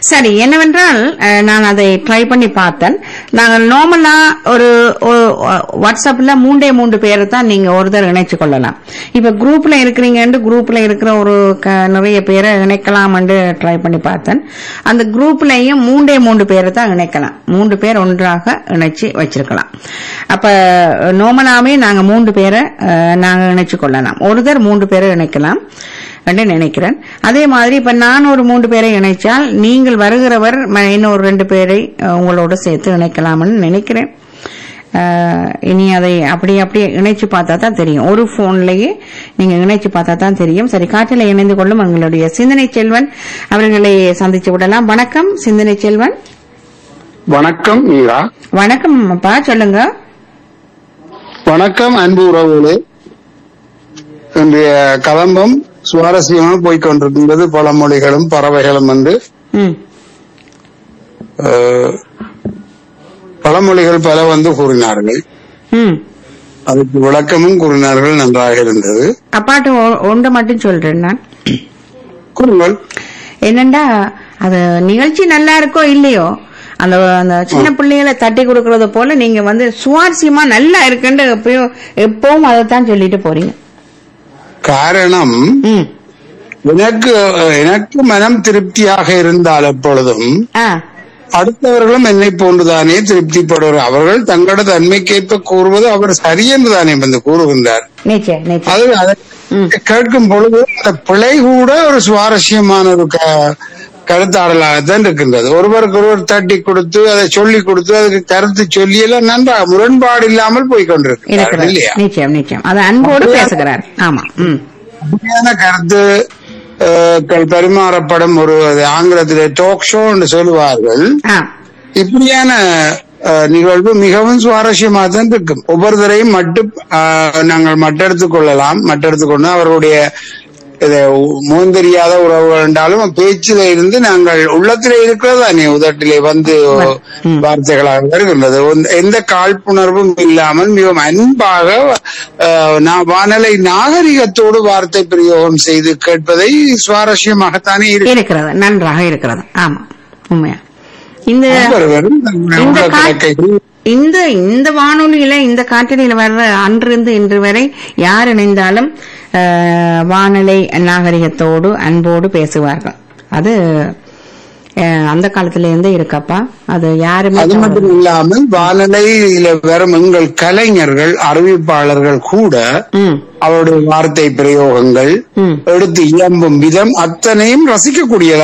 சரி என்னவென்றால் அஹ், நான் அதை ட்ரை பண்ணி பார்த்தேன் நாங்கள் நார்மலா ஒரு ஒரு- வாட்ஸ்அப்ல மூன்றே மூன்று பேரை தான் நீங்க ஒருத்தர் இணைச்சு கொள்ளலாம் இப்ப குரூப்ல இருக்கிறீங்கன்னு குரூப்ல இருக்கிற ஒரு க- நிறைய பேரை இணைக்கலாம்னு ட்ரை பண்ணி பார்த்தேன் அந்த குரூப்லயும் மூன்றே மூன்று பேரை தான் இணைக்கலாம் மூன்று பேர் ஒன்றாக இணைச்சு வச்சிருக்கலாம் அப்ப நார்மலாவே நாங்க மூன்று பேரை அஹ், நாங்க இணைச்சு கொள்ளலாம் ஒருத்தர் மூன்று பேரை இணைக்கலாம் என்று நினைக்கிறேன் அதே மாதிரி இப்ப நான் ஒரு மூன்று பேரை இணைச்சால் நீங்கள் வருகிறவர் ம- இன்னும் ஒரு ரெண்டு பேரை அஹ், உங்களோட சேர்த்து இணைக்கலாம்னு நினைக்கிறேன் அஹ், இனி அதை அப்படி அப்படியே இணைச்சு பார்த்தா தான் தெரியும் ஒரு போன்லயே நீங்க இணைச்சு பார்த்தா தான் தெரியும் சரி காற்றில் இணைந்து கொள்ளும் எங்களுடைய சிந்தனை செல்வன் அவர்களை சந்திச்சு விடலாம் வணக்கம் சிந்தனை செல்வன் வணக்கம் மீரா வணக்கம் அப்பா சொல்லுங்க வணக்கம் அன்பு உறவுகளே இன்றைய கலம்பம் சுவாரஸ்யமாக போய்க் கொண்டிருக்கின்றது பழமொழிகளும் பறவைகளும் என்று ம் அஹ், பழமொழிகள் பல வந்து கூறினார்கள் ம் அதுக்கு விளக்கமும் கூறினார்கள் நன்றாக இருந்தது அப்பாட்டு ஒ- ஒன்றை மட்டும் சொல்றேன் நான் கூறுங்கள் என்னண்டா அது நிகழ்ச்சி நல்லா இருக்கோ இல்லையோ அந்த அந்த சின்ன பிள்ளைகளை தட்டி கொடுக்கறது போல நீங்க வந்து சுவாரஸ்யமா நல்லா இருக்குன்னு எப்பயும் எப்பவும் அதைத்தான் சொல்லிட்டு போறீங்க காரணம் ம் எனக்கு எனக்கு மனம் திருப்தியாக இருந்தால் எப்பொழுதும் ஆ அடுத்தவர்களும் என்னை போன்றுதானே திருப்திப்படுவார் அவர்கள் தங்களோட தன்மைக்கேற்ப கூறுவது அவர் சரி என்று தானே வந்து கூறுகின்றார் நிச்சயம் நிச்சயம் அது அதை ம். கேட்கும் பொழுது அந்த பிழை கூட ஒரு சுவாரஸ்யமான ஒரு க- கருத்தாடலாகத்தான் இருக்கின்றது ஒருவருக்கு ஒருவர் தட்டி கொடுத்து அதை சொல்லி கொடுத்து அதுக்கு கருத்து சொல்லி எல்லாம் நன்றாக முரண்பாடு இல்லாமல் போய் கொண்டிருக்கிறார்கள் இருக்கிறார் இல்லையா நிச்சயம் நிச்சயம் அது அன்போடு பேசுகிறார் ஆமா ம் உண்மையான கருத்து அஹ், கள் பரிமாறப்படும் ஒரு அது ஆங்கிலத்திலே டோக் ஷோ என்று சொல்லுவார்கள் ஆ இப்படியான அஹ், நிகழ்வு மிகவும் சுவாரஸ்யமாக தான் இருக்கும் ஒவ்வொருத்தரையும் மட்டும் அஹ், நாங்கள் மட்டெடுத்துக் கொள்ளலாம் மட்டெடுத்துக் கொண்டு அவர்களுடைய இது முகம் தெரியாத உறவுகள் என்றாலும் பேச்சில இருந்து நாங்கள் உள்ளத்திலே இருக்கிறதா நீ உதட்டிலே வந்து ம். வார்த்தைகளாக வருகின்றது ஒந்த- எந்த காழ்ப்புணர்வும் இல்லாமல் மிகவும் அன்பாக அஹ், நா- வானலை நாகரிகத்தோடு வார்த்தை பிரயோகம் செய்து கேட்பதை சுவாரஸ்யமாகத்தானே இருக்கு இருக்கிறது நன்றாக இருக்கிறது ஆமா உண்மையா இந்த ஒவ்வொருவரும் தங்களுடைய இந்த உள்ள கா- கிடக்கைகள் இந்த இந்த வானொலியில இந்த காற்றினில வர்ற அன்றிருந்து இன்று வரை யார் இணைந்தாலும் அஹ், வானொலி நாகரிகத்தோடு அன்போடு பேசுவார்கள் அது அஹ், அந்த காலத்துல இருந்தே இருக்கப்பா அது யாருமே அது மட்டும் இல்லாமல் வானொலியில வரும் எங்கள் கலைஞர்கள் அறிவிப்பாளர்கள் கூட ம் அவருடைய வார்த்தை பிரயோகங்கள் ம் எடுத்து இயம்பும் விதம் அத்தனையும் ரசிக்கக்கூடியதாக